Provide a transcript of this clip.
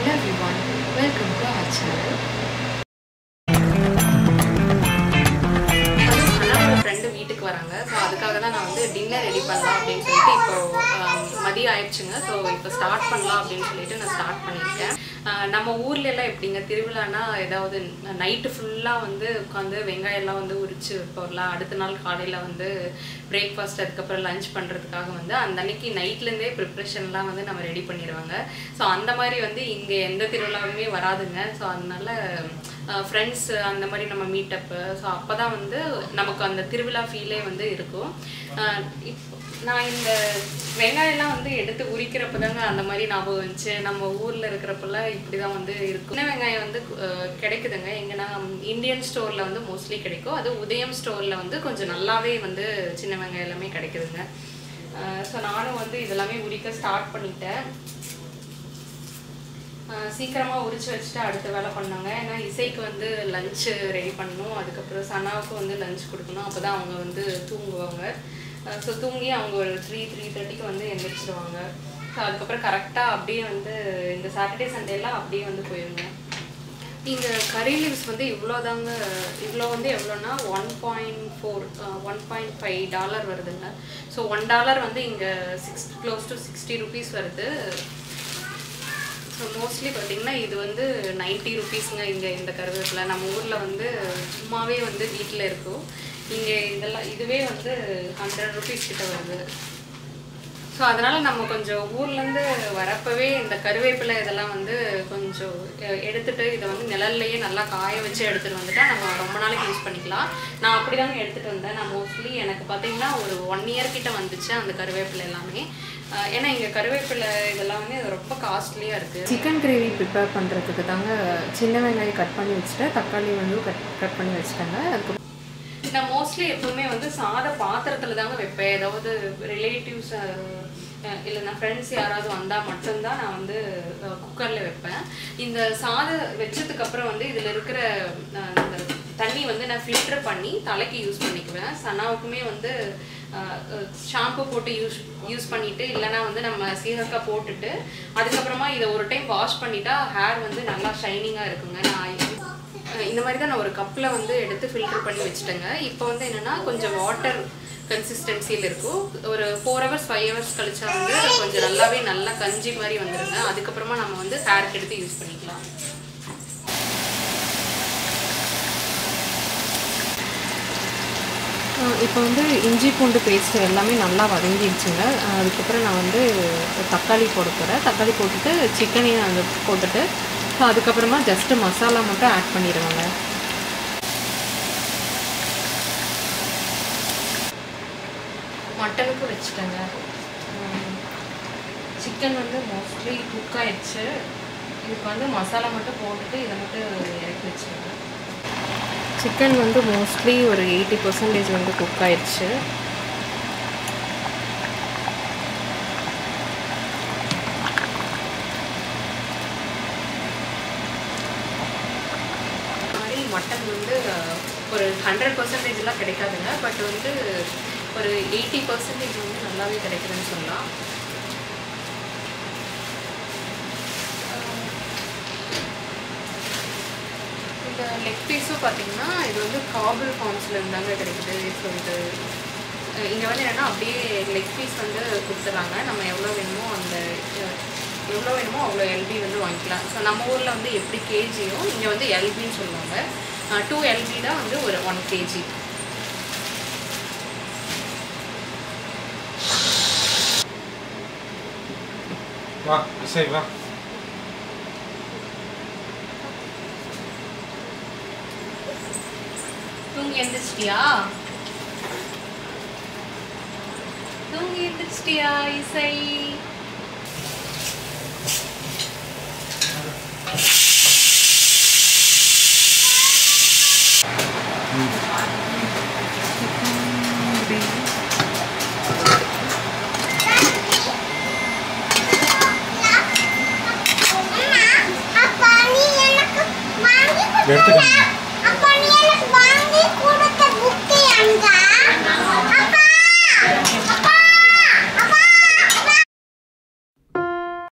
Hello everyone, welcome to our channel. என்னோட friend வீட்டுக்கு வராங்க ஸோ அதுக்காக தான் நான் வந்து டின்னர் ரெடி பண்ணலாம் அப்படின்னு சொல்லிட்டு இப்போ ஆம், மதியம் ஆயிடுச்சுங்க ஸோ இப்போ ஸ்டார்ட் பண்ணலாம் அப்படின்னு சொல்லிட்டு நான் ஸ்டார்ட் பண்ணியிருக்கேன் ஆஹ் நம்ம ஊர்ல எல்லாம் எப்படிங்க திருவிழானா ஏதாவது நைட்டு ஃபுல்லாக வந்து உட்காந்து வெங்காயம் எல்லாம் வந்து உரிச்சு வைப்போம்ல அடுத்த நாள் காலையில் வந்து பிரேக்ஃபாஸ்ட் அதுக்கப்புறம் லஞ்ச் பண்ணுறதுக்காக வந்து அந்த அன்னைக்கு நைட்லேருந்தே ப்ரிப்ரேஷன்லாம் வந்து நம்ம ரெடி பண்ணிடுவாங்க ஸோ அந்த மாதிரி வந்து இங்கே எந்த திருவிழாவுமே வராதுங்க ஸோ அதனால ஃப்ரெண்ட்ஸ் அந்த மாதிரி நம்ம மீட்டப்பு ஸோ அப்போ தான் வந்து நமக்கு அந்த திருவிழா ஃபீலே வந்து இருக்கும் அஹ் இப்போ நான் இந்த வெங்காயம்லாம் வந்து எடுத்து உரிக்கிறப்ப தாங்க அந்த மாதிரி ஞாபகம் வந்துச்சு நம்ம ஊரில் இருக்கிறப்பெல்லாம் இப்படி தான் வந்து இருக்கும் சின்ன வெங்காயம் வந்து அஹ், கிடைக்குதுங்க எங்கன்னா இந்தியன் ஸ்டோரில் வந்து மோஸ்ட்லி கிடைக்கும் அது உதயம் ஸ்டோரில் வந்து கொஞ்சம் நல்லாவே வந்து சின்ன வெங்காயம் எல்லாமே கிடைக்குதுங்க ஸோ நானும் வந்து இதெல்லாமே உரிக்க ஸ்டார்ட் பண்ணிட்டேன் ஆஹ் சீக்கிரமா உரிச்சு வச்சுட்டு அடுத்த வேலை பண்ணாங்க ஏன்னா இசைக்கு வந்து லஞ்சு ரெடி பண்ணணும் அதுக்கப்புறம் சனாவுக்கு வந்து லஞ்ச் கொடுக்கணும் அப்போ தான் அவங்க வந்து தூங்குவாங்க ஸோ தூங்கி அவங்க ஒரு த்ரீ த்ரீ தேர்ட்டிக்கு வந்து எந்திரிச்சிருவாங்க ஸோ அதுக்கப்புறம் கரெக்டாக அப்படியே வந்து இந்த சாட்டர்டே சண்டேலாம் அப்படியே வந்து போயிருங்க இங்கே கறி லீவ்ஸ் வந்து இவ்வளோ தாங்க இவ்வளோ வந்து எவ்வளோனா one point four one point five dollar வருதுங்க ஸோ ஒன் டாலர் வந்து இங்கே six close to sixty rupees வருது ஸோ மோஸ்ட்லி பார்த்தீங்கன்னா இது வந்து நைன்ட்டி ருபீஸுங்க இங்கே இந்த கருவேப்பிலை நம்ம ஊரில் வந்து சும்மாவே வந்து வீட்டில் இருக்கும் இங்கே இதெல்லாம் இதுவே வந்து ஹண்ட்ரட் ருபீஸ் கிட்ட வருது ஸோ அதனால் நம்ம கொஞ்சம் ஊர்லேருந்து வரப்பவே இந்த கருவேப்பிலை இதெல்லாம் வந்து கொஞ்சம் எ- எடுத்துட்டு இதை வந்து நிழல்லையே நல்லா காய வச்சு எடுத்துகிட்டு வந்துட்டா நம்ம ரொம்ப நாளைக்கு யூஸ் பண்ணிக்கலாம் நான் அப்படி தாங்க எடுத்துகிட்டு வந்தேன் நான் மோஸ்ட்லி எனக்கு பார்த்தீங்கன்னா ஒரு ஒன் இயர் கிட்ட வந்துச்சு அந்த கருவேப்பிலை எல்லாமே அஹ் ஏன்னா இங்கே கருவேப்பிலை இதெல்லாம் வந்து ரொம்ப காஸ்ட்லியாக இருக்குது சிக்கன் கிரேவி ப்ரிப்பேர் பண்ணுறதுக்கு தாங்க சின்ன வெங்காயம் கட் பண்ணி வச்சுட்டு தக்காளி வந்து கட் கட் பண்ணி வச்சுட்டாங்க அதுக்கு நான் மோஸ்ட்லி எப்பவுமே வந்து சாத பாத்திரத்துல தாங்க வைப்பேன் ஏதாவது ரிலேட்டிவ்ஸ் இல்லைன்னா ஃப்ரெண்ட்ஸ் யாராவது வந்தால் மட்டும்தான் நான் வந்து குக்கரில் வைப்பேன் இந்த சாதம் வச்சதுக்கு அப்புறம் வந்து இதில் இருக்கிற அஹ், இந்த தண்ணி வந்து நான் ஃபில்டர் பண்ணி தலைக்கு யூஸ் பண்ணிக்குவேன் சனாவுக்குமே வந்து ஷாம்பு போட்டு யூஸ் யூஸ் பண்ணிட்டு இல்லைன்னா வந்து நம்ம சீரக்காய் போட்டுட்டு அதுக்கப்புறமா இதை ஒரு டைம் வாஷ் பண்ணிட்டா ஹேர் வந்து நல்லா ஷைனிங்காக இருக்குங்க நான் அஹ் இந்த மாதிரி தான் நான் ஒரு கப்பில் வந்து எடுத்து ஃபில்டர் பண்ணி வச்சுட்டேங்க இப்போ வந்து என்னென்னா கொஞ்சம் வாட்டர் கன்சிஸ்டன்சியில் இருக்கும் ஒரு ஃபோர் ஹவர்ஸ் ஃபைவ் ஹவர்ஸ் கழிச்சா வந்து கொஞ்சம் நல்லாவே நல்லா கஞ்சி மாதிரி வந்துருங்க அதுக்கப்புறமா நம்ம வந்து ஹேருக்கு எடுத்து யூஸ் பண்ணிக்கலாம் இப்போ வந்து இஞ்சி பூண்டு பேஸ்ட் எல்லாமே நல்லா வதங்கிடுச்சுங்க அஹ் அதுக்கப்புறம் நான் வந்து தக்காளி போட போகிறேன் தக்காளி போட்டுட்டு சிக்கனையும் அந்த போட்டுட்டு ஸோ அதுக்கப்புறமா ஜஸ்ட்டு மசாலா மட்டும் ஆட் பண்ணிடுவாங்க மட்டனுக்கு வச்சுட்டேங்க சிக்கன் வந்து மோஸ்ட்லி குக் ஆயிடுச்சு இதுக்கு வந்து மசாலா மட்டும் போட்டுட்டு இதை மட்டும் இறக்கி வச்சுருங்க சிக்கன் வந்து மோஸ்ட்லி ஒரு எயிட்டி பர்சன்டேஜ் வந்து குக் ஆயிடுச்சு இந்த மாதிரி மட்டன் வந்து அஹ், ஒரு ஹண்ட்ரட் பர்சன்டேஜ்லாம் கிடைக்காதுங்க பட் வந்து ஒரு எயிட்டி பர்சன்டேஜ் வந்து நல்லாவே கிடைக்குதுன்னு சொல்லலாம் இந்த லெக் பீஸும் பார்த்தீங்கன்னா இது வந்து காபிள் ஃபார்ம்ஸில் இருந்தாங்க கிடைக்குது ஸோ இது இங்கே வந்து என்னென்னா அப்படியே லெக் பீஸ் வந்து கொடுத்துட்றாங்க நம்ம எவ்வளோ வேணுமோ அந்த அஹ், எவ்வளோ வேணுமோ அவ்வளோ எல்பி வந்து வாங்கிக்கலாம் ஸோ நம்ம ஊரில் வந்து எப்படி கேஜியோ இங்கே வந்து எல்பின்னு சொல்லுவாங்க டூ எல்பி தான் வந்து ஒரு ஒன் கேஜி வா இசை வா தூங்கி எந்திரிச்சிட்டியா தூங்கி எந்திரிச்சிட்டியா இசை எடுத்துக்கோங்க